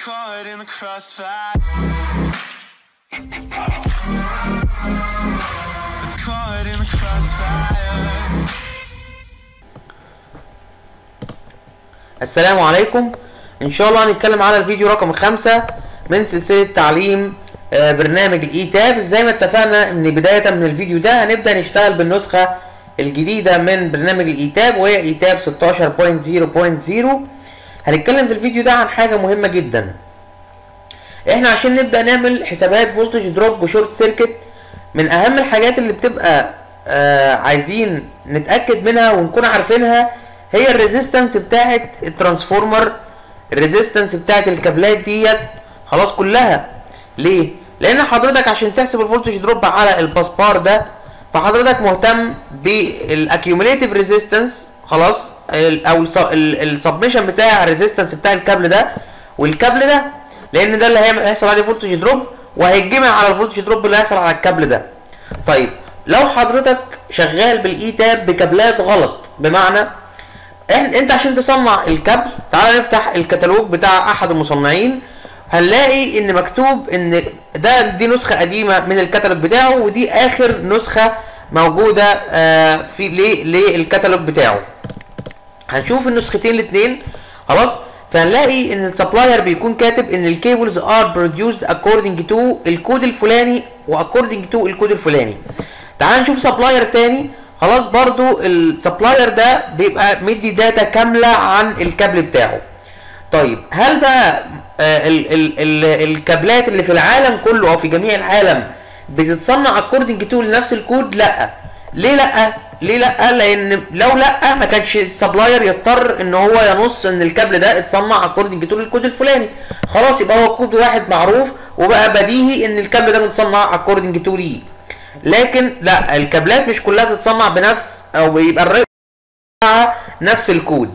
caught in the crossfire. It's caught in the crossfire. السلام عليكم ان شاء الله هنتكلم على الفيديو رقم خمسة من سلسلة تعليم آه، برنامج الاي تاب زي ما اتفقنا ان بداية من الفيديو ده هنبدأ نشتغل بالنسخة الجديدة من برنامج الاي تاب وهي اي تاب 16.0.0 هنتكلم في الفيديو ده عن حاجة مهمة جدا احنا عشان نبدأ نعمل حسابات فولتج دروب وشورت سيركت من اهم الحاجات اللي بتبقى آه عايزين نتأكد منها ونكون عارفينها هي الريزيستنس بتاعت الترانسفورمر الريزيستنس بتاعت الكابلات ديت خلاص كلها ليه لان حضرتك عشان تحسب الفولتج دروب على الباس بار ده فحضرتك مهتم بالاكيوميليتيف ريزيستنس خلاص ال- او السبمشن بتاع الريزيستنس بتاع الكابل ده والكابل ده لان ده اللي هيعمل- هيحصل عليه فولتج دروب وهيتجمع على الفولتج دروب اللي هيحصل على الكابل ده طيب لو حضرتك شغال بالاي تاب بكابلات غلط بمعنى إحنا- انت عشان تصنع الكابل تعال نفتح الكتالوج بتاع احد المصنعين هنلاقي ان مكتوب ان ده دي نسخه قديمه من الكتالوج بتاعه ودي اخر نسخه موجوده آه، في ليه للكتالوج بتاعه هنشوف النسختين الاثنين خلاص فهنلاقي ان السبلاير بيكون كاتب ان الكيبلز ار بروديوسد اكوردنج تو الكود الفلاني واكوردنج تو الكود الفلاني تعال نشوف سبلاير تاني خلاص برضو السبلاير ده بيبقى مدي داتا كامله عن الكابل بتاعه طيب هل بقى آه ال ال ال الكابلات اللي في العالم كله او في جميع العالم بتتصنع اكوردنج تو لنفس الكود لا ليه لا ليه لا لان لو لا ما كانش السبلاير يضطر ان هو ينص ان الكابل ده اتصنع اكوردنج تو للكود الفلاني خلاص يبقى هو كود واحد معروف وبقى بديهي ان الكابل ده متصنع اكوردنج تو ليه لكن لا الكابلات مش كلها تتصنع بنفس او بيبقى الرقم بتاعها نفس الكود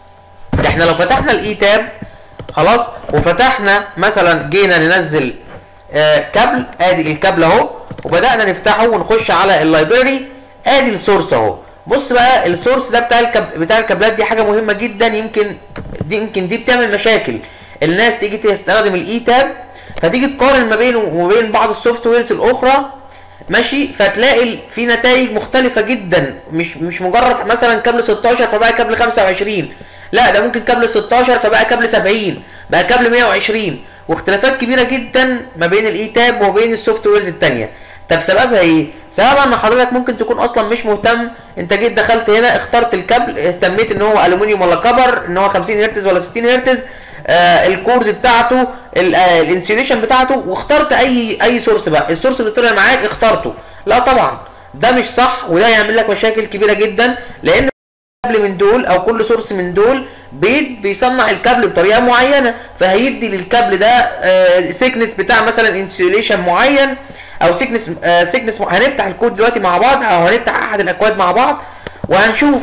ده احنا لو فتحنا الاي تاب خلاص وفتحنا مثلا جينا ننزل آه كابل ادي الكابل اهو وبدانا نفتحه ونخش على اللايبراري ادي السورس اهو بص بقى السورس ده بتاع الكاب بتاع الكابلات دي حاجه مهمه جدا يمكن دي يمكن دي بتعمل مشاكل الناس تيجي تستخدم الاي تاب فتيجي تقارن ما بينه وما بين بعض السوفت ويرز الاخرى ماشي فتلاقي في نتائج مختلفة جدا مش مش مجرد مثلا كابل 16 فبقى كابل 25 لا ده ممكن كابل 16 فبقى كابل 70 بقى كابل 120 واختلافات كبيرة جدا ما بين الاي تاب وما بين السوفت ويرز التانية طب سببها ايه؟ سببها ان حضرتك ممكن تكون اصلا مش مهتم انت جيت دخلت هنا اخترت الكابل اهتميت ان هو الومنيوم ولا كبر ان هو 50 هرتز ولا 60 هرتز آه الكورز بتاعته ال- آه الانسيوليشن بتاعته واخترت اي اي سورس بقى السورس اللي طلع معاك اخترته لا طبعا ده مش صح وده يعمل لك مشاكل كبيره جدا لان كابل من دول او كل سورس من دول بيت بيصنع الكابل بطريقه معينه فهيدي للكابل ده آه سيكنس بتاع مثلا انسيوليشن معين او سيكنس آه سيكنس هنفتح الكود دلوقتي مع بعض او هنفتح احد الاكواد مع بعض وهنشوف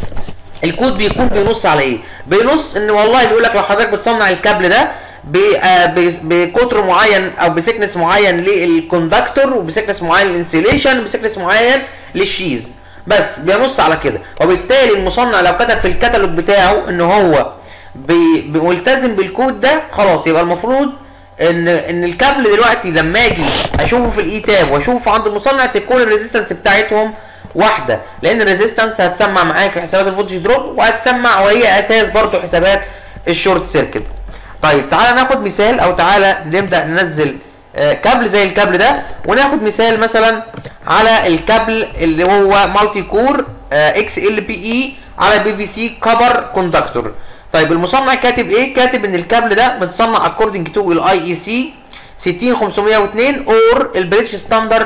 الكود بيكون بينص على ايه بينص ان والله بيقول لك لو حضرتك بتصنع الكابل ده ب- آه ب- بقطر معين او بسكنس معين للكوندكتور وبسكنس معين للانسيوليشن وبسكنس معين للشيز بس بينص على كده وبالتالي المصنع لو كتب في الكتالوج بتاعه ان هو بي- بي- ملتزم بالكود ده خلاص يبقى المفروض ان ان الكابل دلوقتي لما اجي اشوفه في الاي تاب واشوفه عند المصنع تكون الريزيستنس بتاعتهم واحده لان الريزيستنس هتسمع معاك في حسابات الفولتج دروب وهتسمع وهي اساس برضو حسابات الشورت سيركت طيب تعالى ناخد مثال او تعالى نبدا ننزل آه، كابل زي الكابل ده وناخد مثال مثلا على الكابل اللي هو مالتي كور اكس ال بي اي على بي في سي كبر كوندكتور طيب المصنع كاتب ايه كاتب ان الكابل ده متصنع اكوردنج تو الاي اي سي 60502 اور البريتش ستاندر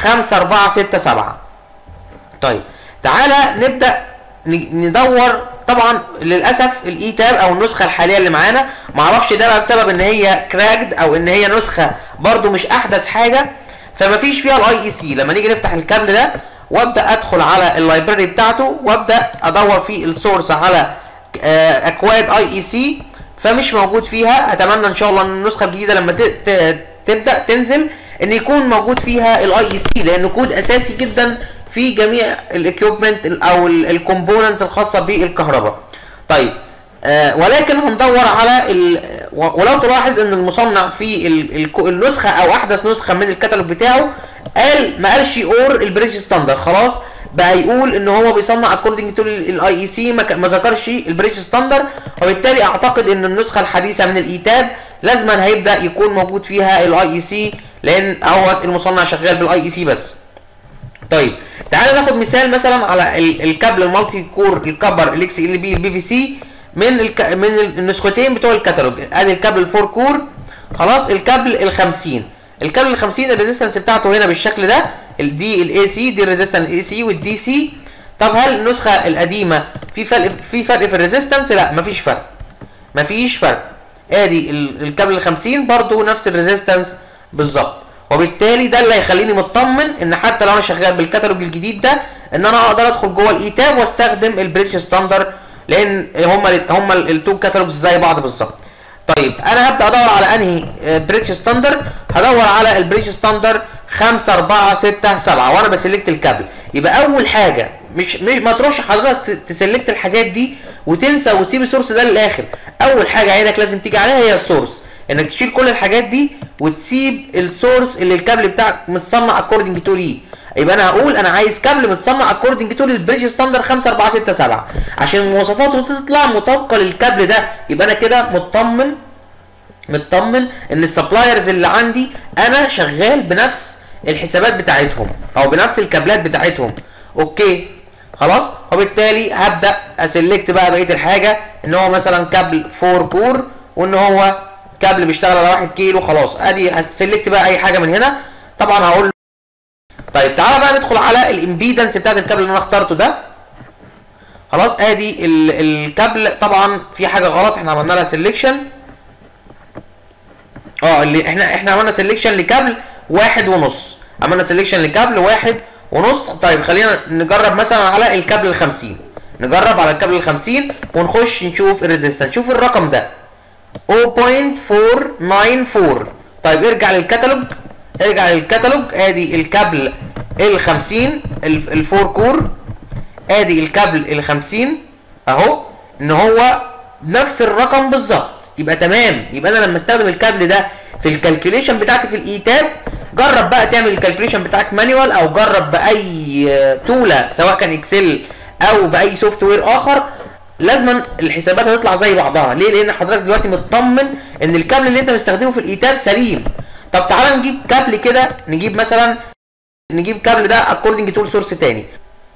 5467 طيب تعالى نبدا ن- ندور طبعا للاسف الاي تاب او النسخه الحاليه اللي معانا معرفش ده بقى بسبب ان هي كراكد او ان هي نسخه برضو مش احدث حاجه فمفيش فيها الاي اي سي لما نيجي نفتح الكابل ده وابدا ادخل على اللايبراري بتاعته وابدا ادور في السورس على آه، اكواد اي اي سي فمش موجود فيها اتمنى ان شاء الله ان النسخه الجديده لما ت- ت- تبدا تنزل ان يكون موجود فيها الاي اي سي لانه كود اساسي جدا في جميع الاكيوبمنت او الكومبوننتس الخاصه بالكهرباء طيب آه ولكن هندور على ال و- ولو تلاحظ ان المصنع في ال- ال- النسخه او احدث نسخه من الكتالوج بتاعه قال ما قالش اور البريدج ستاندر خلاص بقى يقول ان هو بيصنع اكوردنج تو الاي اي سي ما ذكرش البريدج ستاندر وبالتالي اعتقد ان النسخه الحديثه من الايتاب لازما هيبدا يكون موجود فيها الاي اي سي لان هو المصنع شغال بالاي اي سي بس طيب تعالى ناخد مثال مثلا على ال- الكابل المالتي كور الكبر الاكس ال بي البي في سي من الك... من النسختين بتوع الكتالوج ادي الكابل الفور كور خلاص الكابل ال 50 الكابل ال 50 الريزيستنس بتاعته هنا بالشكل ده الدي الاي سي دي الريزيستنس الاي سي والدي سي طب هل النسخه القديمه في فرق في فرق في الريزيستنس لا مفيش فرق مفيش فرق ادي ال- الكابل ال 50 برضو نفس الريزيستنس بالظبط وبالتالي ده اللي هيخليني مطمن ان حتى لو انا شغال بالكتالوج الجديد ده ان انا اقدر ادخل جوه الايتاب واستخدم البريدج ستاندر لان هما هما التو كاتالوجز زي بعض بالظبط طيب انا هبدا ادور على انهي بريدج ستاندر هدور على البريدج ستاندر 5 4 6 7 وانا بسلكت الكابل يبقى اول حاجه مش مش ما تروحش حضرتك ت- تسلكت الحاجات دي وتنسى وتسيب السورس ده للاخر اول حاجه عينك لازم تيجي عليها هي السورس انك تشيل كل الحاجات دي وتسيب السورس اللي الكابل بتاعك متصنع اكوردنج تو ليه يبقى انا هقول انا عايز كابل متصنع اكوردنج تو للبريدج ستاندر 5 4 6 7 عشان مواصفاته تطلع مطابقه للكابل ده يبقى انا كده مطمن مطمن ان السبلايرز اللي عندي انا شغال بنفس الحسابات بتاعتهم او بنفس الكابلات بتاعتهم اوكي خلاص وبالتالي هبدا اسلكت بقى بقيه الحاجه ان هو مثلا كابل 4 كور وان هو كابل بيشتغل على 1 كيلو خلاص ادي سلكت بقى اي حاجه من هنا طبعا هقول طيب تعالى بقى ندخل على الامبيدنس بتاعت الكابل اللي انا اخترته ده خلاص ادي ال- الكابل طبعا في حاجه غلط احنا عملنا لها سيلكشن اه اللي احنا احنا عملنا سيلكشن لكابل واحد ونص عملنا سيلكشن لكابل واحد ونص طيب خلينا نجرب مثلا على الكابل ال 50 نجرب على الكابل ال 50 ونخش نشوف الريزيستنس شوف الرقم ده 0.494 طيب ارجع للكتالوج ارجع للكتالوج ادي الكابل ال 50 ال- الفور كور ادي الكابل ال 50 اهو ان هو نفس الرقم بالظبط يبقى تمام يبقى انا لما استخدم الكابل ده في الكالكوليشن بتاعتي في الايتاب جرب بقى تعمل الكالكوليشن بتاعك مانيوال او جرب باي آه، توله سواء كان اكسل او باي سوفت وير اخر لازما الحسابات هتطلع زي بعضها ليه لان حضرتك دلوقتي مطمن ان الكابل اللي انت مستخدمه في الايتاب سليم طب تعالى نجيب كابل كده نجيب مثلا نجيب كابل ده اكوردنج تو سورس تاني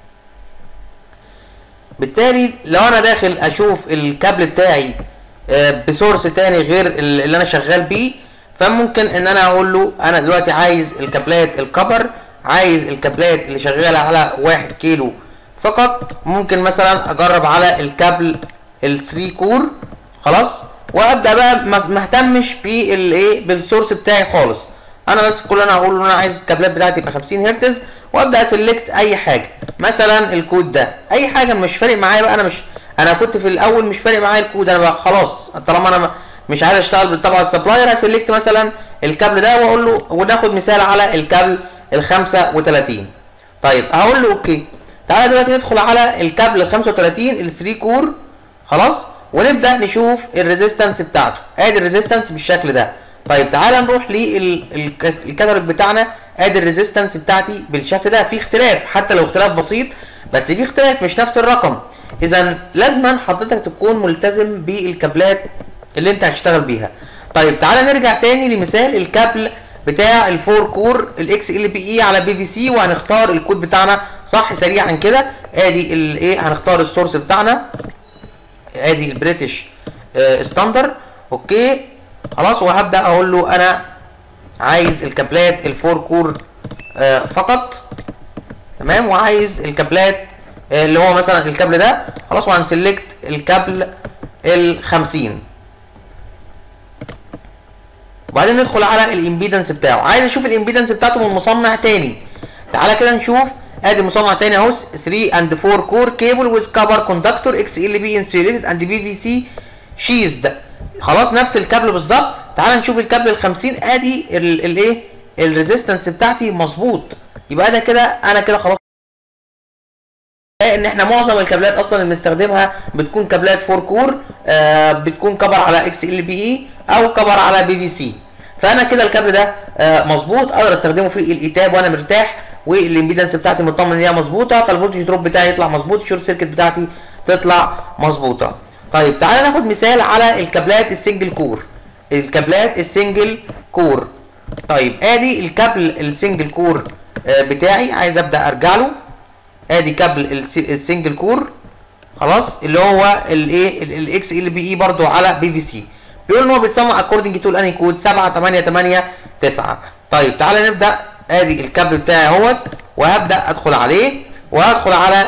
بالتالي لو انا داخل اشوف الكابل بتاعي آه، بسورس تاني غير ال- اللي انا شغال بيه فممكن ان انا اقول له انا دلوقتي عايز الكابلات الكبر عايز الكابلات اللي شغاله على 1 كيلو فقط ممكن مثلا اجرب على الكابل ال 3 كور خلاص وابدا بقى ما ما اهتمش بالايه بالسورس بتاعي خالص انا بس كل اللي انا هقوله ان انا عايز الكابلات بتاعتي تبقى 50 هرتز وابدا اسلكت اي حاجه مثلا الكود ده اي حاجه مش فارق معايا بقى انا مش انا كنت في الاول مش فارق معايا الكود انا بقى خلاص طالما انا ما- مش عايز اشتغل تبع السبلاير هسلكت مثلا الكابل ده واقول له وناخد مثال على الكابل ال 35 طيب هقول له اوكي تعالى دلوقتي ندخل على الكابل ال 35 ال 3 كور خلاص ونبدا نشوف الريزيستنس بتاعته ادي الريزيستنس بالشكل ده طيب تعالى نروح للكاتالوج بتاعنا ادي الريزيستنس بتاعتي بالشكل ده في اختلاف حتى لو اختلاف بسيط بس في اختلاف مش نفس الرقم اذا لازما حضرتك تكون ملتزم بالكابلات اللي انت هتشتغل بيها طيب تعالى نرجع تاني لمثال الكابل بتاع الفور كور الاكس ال بي اي على بي في سي وهنختار الكود بتاعنا صح سريعا كده ادي الايه هنختار السورس بتاعنا ادي البريتش ستاندر اوكي خلاص وهبدا اقول له انا عايز الكابلات الفور كور آه، فقط تمام وعايز الكابلات آه، اللي هو مثلا الكابل ده خلاص وهنسلكت الكابل ال 50 وبعدين ندخل على الامبيدنس بتاعه عايز اشوف الامبيدنس بتاعته من مصنع تاني تعالى كده نشوف ادي مصنع تاني اهو 3 اند 4 كور كيبل ويز كفر كوندكتور اكس ال بي انسيوليتد اند بي في سي شيزد خلاص نفس الكابل بالظبط تعالى نشوف الكابل ال 50 ادي الايه الريزيستنس بتاعتي مظبوط يبقى ده كده انا كده خلاص ان احنا معظم الكابلات اصلا اللي بنستخدمها بتكون كابلات 4 كور آه بتكون كبر على اكس ال بي اي او كبر على بي في سي فانا كده الكابل ده آه مظبوط اقدر استخدمه في الايتاب وانا مرتاح والامبيدنس بتاعتي مطمن ان هي مظبوطه فالفولتج دروب بتاعي يطلع مظبوط الشورت سيركت بتاعتي تطلع مظبوطه طيب تعالى ناخد مثال على الكابلات السنجل كور الكابلات السنجل كور طيب ادي الكابل السنجل كور آه بتاعي عايز ابدا ارجع له ادي كابل الس- السنجل كور خلاص اللي هو الايه الاكس ال بي اي برضو على بي في سي بيقول ان هو بيتصنع اكوردنج تو الاني كود 7 8 8 9 طيب تعالى نبدا ادي الكابل بتاعي اهوت وهبدا ادخل عليه وهدخل على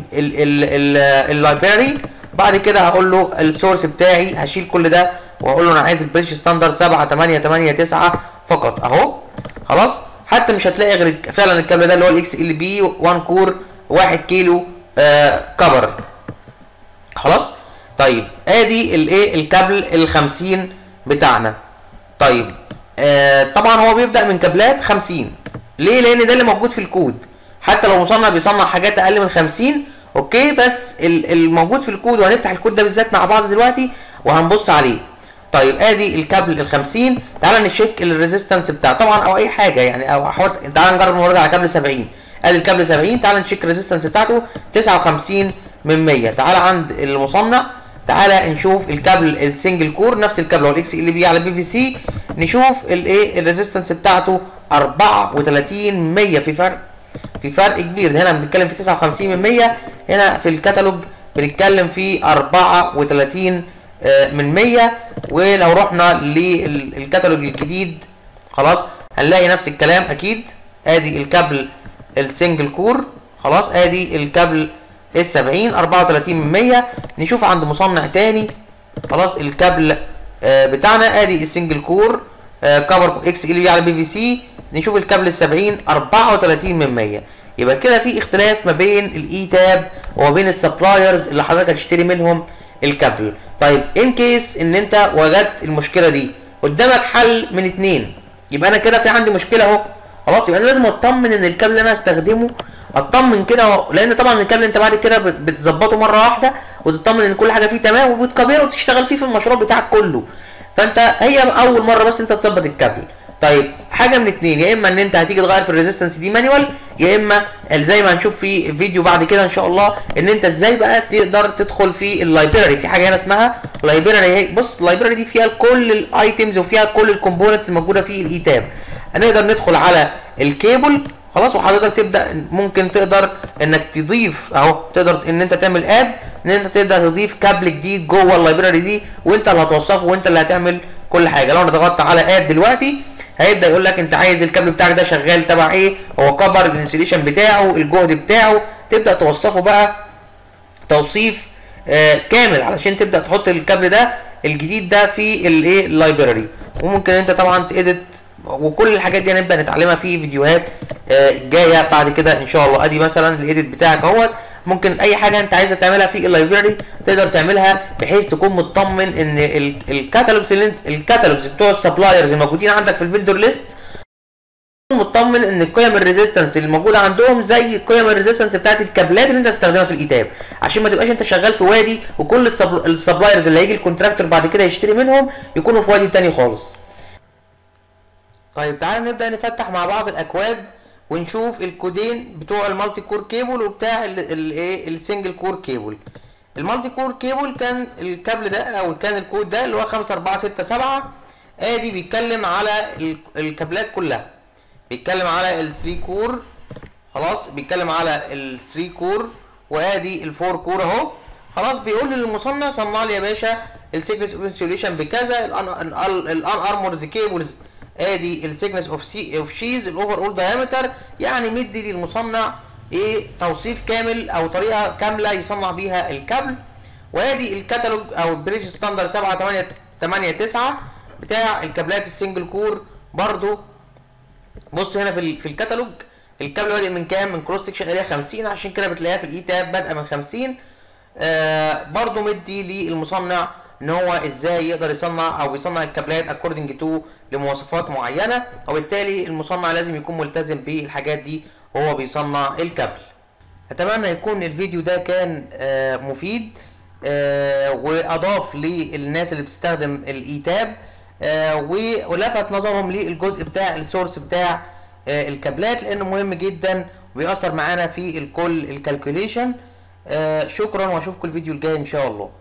اللايبراري بعد كده هقول له السورس بتاعي هشيل كل ده واقول له انا عايز البريتش ستاندرد 7 8 8 9 فقط اهو خلاص حتى مش هتلاقي غير فعلا الكابل ده اللي هو الاكس ال بي 1 كور 1 كيلو آه كبر خلاص طيب ادي الايه الكابل ال 50 بتاعنا طيب آه طبعا هو بيبدا من كابلات 50 ليه لان ده اللي موجود في الكود حتى لو مصنع بيصنع حاجات اقل من 50 اوكي بس ال- الموجود في الكود وهنفتح الكود ده بالذات مع بعض دلوقتي وهنبص عليه طيب ادي الكابل ال 50 تعالى نشيك الريزيستنس بتاعه طبعا او اي حاجه يعني او احط تعالى نجرب نرجع على كابل 70 ادي الكابل 70 تعالى نشيك الريزيستنس بتاعته 59 من 100 تعالى عند المصنع تعالى نشوف الكابل السنجل كور نفس الكابل هو الاكس ال بي على بي في سي نشوف الايه الريزيستنس بتاعته 34 100 في فرق في فرق كبير هنا بنتكلم في 59 من 100 هنا في الكتالوج بنتكلم في 34 آه، من 100 ولو رحنا للكتالوج الجديد خلاص هنلاقي نفس الكلام اكيد ادي الكابل السنجل كور خلاص ادي الكابل ال 70 34 من 100 نشوف عند مصنع تاني خلاص الكابل آه، بتاعنا ادي السنجل كور آه، كفر اكس ال بي على بي في سي نشوف الكابل ال 70 34 من 100 يبقى كده في اختلاف ما بين الاي تاب وما بين السبلايرز اللي حضرتك هتشتري منهم الكابل طيب ان كيس ان انت وجدت المشكله دي قدامك حل من اتنين يبقى انا كده في عندي مشكله اهو خلاص يبقى انا لازم اطمن ان الكابل اللي انا هستخدمه اطمن كده اهو لان طبعا الكابل انت بعد كده بت- بتظبطه مره واحده وتطمن ان كل حاجه فيه تمام وبتكبره وتشتغل فيه في المشروع بتاعك كله فانت هي اول مره بس انت تظبط الكابل طيب حاجه من اتنين يا اما ان انت هتيجي تغير في الريزيستنس دي مانيوال يا اما زي ما هنشوف في فيديو بعد كده ان شاء الله ان انت ازاي بقى تقدر تدخل في اللايبراري في حاجه هنا اسمها لايبراري بص اللايبراري دي فيها كل الايتمز وفيها كل الكومبوننت الموجوده في الاي تاب هنقدر ندخل على الكيبل خلاص وحضرتك تبدا ممكن تقدر انك تضيف اهو تقدر ان انت تعمل اد ان انت تقدر تضيف كابل جديد جوه اللايبراري دي وانت اللي هتوصفه وانت اللي هتعمل كل حاجه لو انا ضغطت على اد دلوقتي هيبدا يقول لك انت عايز الكابل بتاعك ده شغال تبع ايه هو كبر الانسوليشن بتاعه الجهد بتاعه تبدا توصفه بقى توصيف آه كامل علشان تبدا تحط الكابل ده الجديد ده في الايه اللايبراري وممكن انت طبعا تedit وكل الحاجات دي هنبدا نتعلمها في فيديوهات آه جايه بعد كده ان شاء الله ادي مثلا الايديت بتاعك اهوت ممكن اي حاجه انت عايزه تعملها في اللايبراري تقدر تعملها بحيث تكون مطمن ان الكاتالوجز اللي انت الكاتالوجز بتوع السبلايرز الموجودين عندك في الفيندور ليست مطمن ان قيم الريزيستنس اللي موجوده عندهم زي قيم الريزيستنس بتاعت الكابلات اللي انت هتستخدمها في الايتاب عشان ما تبقاش انت شغال في وادي وكل السبل- السبلايرز اللي هيجي الكونتراكتور بعد كده يشتري منهم يكونوا في وادي تاني خالص طيب تعالى نبدا نفتح مع بعض الاكواد ونشوف الكودين بتوع المالتي كور كيبل وبتاع الايه السنجل كور كيبل المالتي كور كيبل كان الكابل ده او كان الكود ده اللي هو 5467 ادي بيتكلم على ال- الكابلات كلها بيتكلم على ال 3 كور خلاص بيتكلم على ال 3 كور وادي ال 4 كور اهو خلاص بيقول للمصنع صنع لي يا باشا السيكنس اوف انسوليشن بكذا الان ارمورد كيبلز ادي السيكنس اوف سي اوف شيز الاوفر اول دايمتر يعني مدي للمصنع ايه توصيف كامل او طريقه كامله يصنع بيها الكابل وادي الكتالوج او البريدج ستاندرد 7 8 8 9 بتاع الكابلات السنجل كور برضو بص هنا في ال- في الكتالوج الكابل بادئ من كام من كروس سكشن اريا 50 عشان كده بتلاقيها في الاي تاب بادئه من 50 آه برضو مدي للمصنع ان هو ازاي يقدر يصنع او يصنع الكابلات اكوردنج تو لمواصفات معينه وبالتالي المصنع لازم يكون ملتزم بالحاجات دي وهو بيصنع الكابل اتمنى يكون الفيديو ده كان آه، مفيد آه، واضاف للناس اللي بتستخدم الايتاب آه، و- ولفت نظرهم للجزء بتاع السورس بتاع آه، الكابلات لانه مهم جدا وبيأثر معانا في الكل الكالكوليشن شكرا واشوفكم الفيديو الجاي ان شاء الله